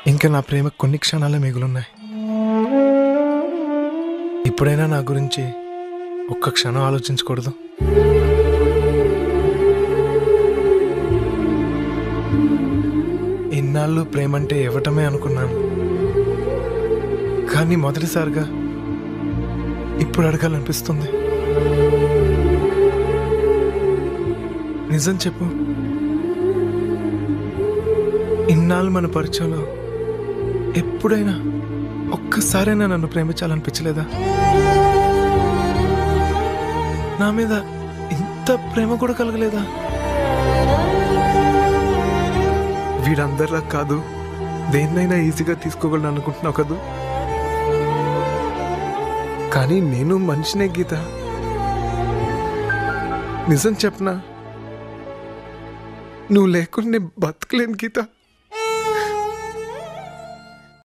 ఇంకా నా ప్రేమ కొన్ని క్షణాలే మిగులున్నాయి ఇప్పుడైనా నా గురించి ఒక్క క్షణం ఆలోచించకూడదు ఇన్నాళ్ళు ప్రేమంటే ఇవ్వటమే అనుకున్నాను కానీ మొదటిసారిగా ఇప్పుడు అడగాలనిపిస్తుంది నిజం చెప్పు ఇన్నాళ్ళు మన పరిచయంలో ఎప్పుడైనా ఒక్కసారైనా నన్ను ప్రేమించాలనిపించలేదా నా మీద ఇంత ప్రేమ కూడా కలగలేదా వీడందరిలా కాదు దేన్నైనా ఈజీగా తీసుకోగలను అనుకుంటున్నావు కదూ కానీ నేను మనిషినే గీత నిజం చెప్పనా నువ్వు లేకుండా నేను బతకలేను గీత